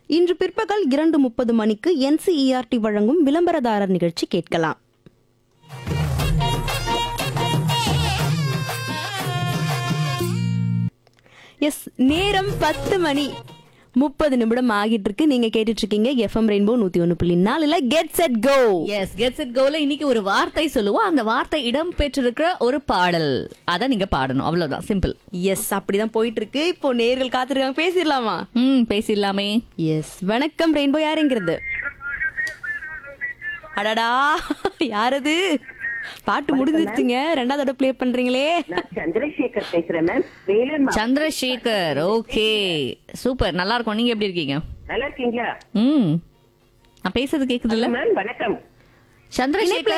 இன்று பிற்பகல் இரண்டு முப்பது மணிக்கு என்சிஇஆர்டி வழங்கும் விளம்பரதாரர் நிகழ்ச்சி கேட்கலாம் எஸ் நேரம் பத்து மணி முப்பது நிமிடம் ஆகிட்டு இருக்கு நீங்க கேட்டுட்டு இருக்கீங்க எஃப்எம் ரெயின்போ நூத்தி ஒன்னு புள்ளி நாலுல get set go yes gets it கோல இன்னைக்கு ஒரு வார்த்தை சொல்லுவோம் அந்த வார்த்தை இடம் பெற்றிருக்கிற ஒரு பாடல் அத நீங்க பாடணும் அவ்வளவுதான் சிம்பிள் எஸ் அப்படிதான் போயிட்டு இருக்கு இப்போ நேர்கள் காத்திருக்காங்க பேசிடலாமா ம் பேசிடலாமே எஸ் வணக்கம் ரெயின்போ யாருங்கிறது அடடா யாரது பாட்டு முடிஞ்சிருச்சுங்க ரெண்டாவது தடவை ப்ளே பண்றீங்களே நான் சந்திரசேகர் பேசுறேன் மேம் வேலூர் மா- சந்திரசேகர் ஓகே சூப்பர் நல்லா இருக்கும் நீங்க எப்படி இருக்கீங்க நல்லா இருக்கீங்களா ம் நான் பேசுறது கேக்குதுல்ல மேம் வணக்கம் சந்திரசேகர்